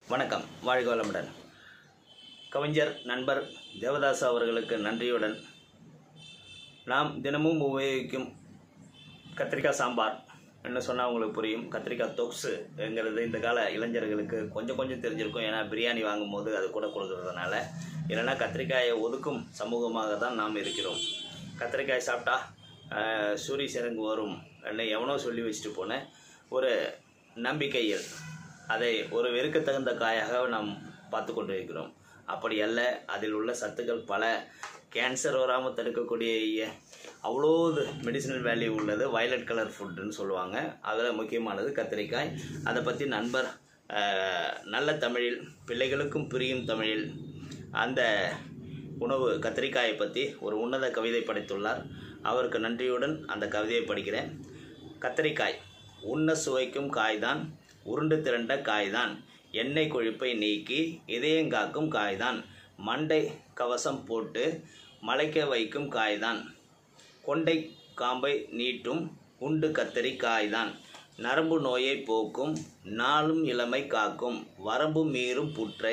வணக்கம் வாழ்க வளமுடன் கவிஞர் நண்பர் தேவதாஸ் அவர்களுக்கு நன்றியுடன் நாம் தினமும் உபயோகிக்கும் கத்திரிக்காய் சாம்பார் என்ன சொன்னால் உங்களுக்கு புரியும் கத்திரிக்காய் தொக்ஸுங்கிறது இந்த கால இளைஞர்களுக்கு கொஞ்சம் கொஞ்சம் தெரிஞ்சிருக்கும் ஏன்னா பிரியாணி வாங்கும்போது அது கூட கொடுக்கறதுனால இல்லைன்னா கத்திரிக்காயை ஒதுக்கும் சமூகமாக தான் நாம் இருக்கிறோம் கத்திரிக்காய் சாப்பிட்டா ஆஹ், சூரி சிறங்கு வரும் என்ன எவனோ சொல்லி வச்சுட்டு போன ஒரு நம்பிக்கையில் அதை ஒரு வெறுக்கத்தகுந்த காயாக நாம் பார்த்து கொண்டு இருக்கிறோம் அப்படி அல்ல அதில் உள்ள சத்துக்கள் பல கேன்சர் வராமல் தடுக்கக்கூடிய இய- அவ்வளோ மெடிசினல் வேல்யூ உள்ளது வயலட் கலர் ஃபுட்டுன்னு சொல்லுவாங்க அதில் முக்கியமானது கத்திரிக்காய் அதை பற்றி நண்பர் ஆஹ், நல்ல தமிழில் பிள்ளைகளுக்கும் புரியும் தமிழில் அந்த உணவு கத்திரிக்காயை பற்றி ஒரு உன்னத கவிதை படைத்துள்ளார் அவருக்கு நன்றியுடன் அந்த கவிதையை படிக்கிறேன் கத்திரிக்காய் உண்ண சுவைக்கும் காய்தான் உருண்டு திரண்ட காய்தான் எண்ணெய் கொழுப்பை நீக்கி இதயங்காக்கும் காய்தான் மண்டை கவசம் போட்டு மலைக்க வைக்கும் காய்தான் கொண்டை காம்பை நீட்டும் குண்டு கத்தரி காய்தான் நரம்பு நோயை போக்கும் நாளும் இளமை காக்கும் வரம்பு மீறும் புற்றை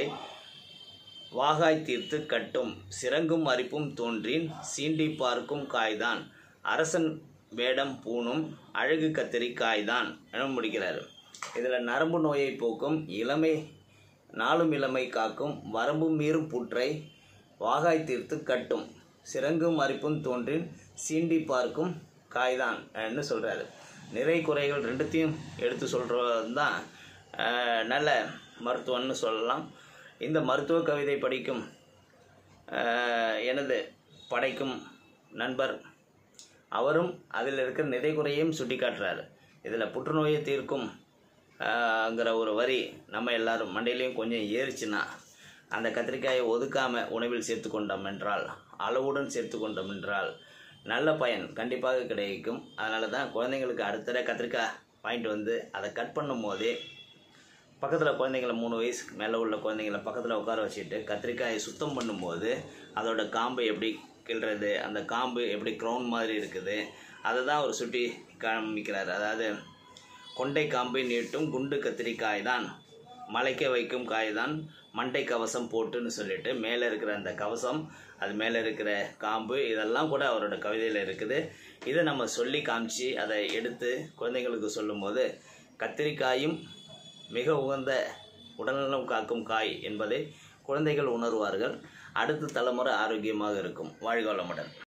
வாகாய் தீர்த்து கட்டும் சிறங்கும் அரிப்பும் தோன்றின் சீண்டி பார்க்கும் காய்தான் அரசன் வேடம் பூணும் அழகு கத்திரி காய்தான் என முடிக்கிறார் இதில் நரம்பு நோயை போக்கும் இளமை நாளும் இளமை காக்கும் வரம்பு மீறும் புற்றை வாகாய் தீர்த்து கட்டும் சிறங்கும் அரிப்பும் தோன்றின் சீண்டி பார்க்கும் காய்தான் ன்னு சொல்கிறாரு நிறை குறைகள் ரெண்டுத்தையும் எடுத்து சொல்கிறது தான் நல்ல மருத்துவம்னு சொல்லலாம் இந்த மருத்துவ கவிதை படிக்கும் ஆஹ், எனது படைக்கும் நண்பர் அவரும் அதில் இருக்கிற நிறை குறையையும் சுட்டி காட்டுறாரு இதில் புற்றுநோயை தீர்க்கும் ஆஹ்ங்கிற ஒரு வரி நம்ம எல்லாரும் மண்டையிலையும் கொஞ்சம் ஏறிச்சுன்னா அந்த கத்திரிக்காயை ஒதுக்காமல் உணவில் சேர்த்து கொண்டோம் என்றால் அளவுடன் சேர்த்து கொண்டோம் என்றால் நல்ல பயன் கண்டிப்பாக கிடைக்கும் அதனால தான் குழந்தைங்களுக்கு அடுத்தட கத்திரிக்காய் வாங்கிட்டு வந்து அதை கட் பண்ணும் போதே பக்கத்தில் குழந்தைங்கள மூணு வயசுக்கு மேலே உள்ள குழந்தைங்கள பக்கத்தில் உட்கார வச்சுட்டு கத்திரிக்காயை சுத்தம் பண்ணும்போது அதோட காம்பு எப்படி கிள்றது அந்த காம்பு எப்படி க்ரௌன் மாதிரி இருக்குது அதை தான் அவர் சுட்டி காமிக்கிறார் அதாவது கொண்டை காம்பை நீட்டும் குண்டு கத்திரிக்காய் தான் மலைக்க வைக்கும் காய் தான் மண்டை கவசம் போட்டுன்னு சொல்லிட்டு மேலே இருக்கிற அந்த கவசம் அது மேலே இருக்கிற காம்பு இதெல்லாம் கூட அவரோட கவிதையில் இருக்குது இதை நம்ம சொல்லி காமிச்சு அதை எடுத்து குழந்தைங்களுக்கு சொல்லும்போது கத்திரிக்காயும் மிக உகந்த உடல்நலம் காக்கும் காய் என்பதை குழந்தைகள் உணர்வார்கள் அடுத்த தலைமுறை ஆரோக்கியமாக இருக்கும் வாழ்க வளமுடன்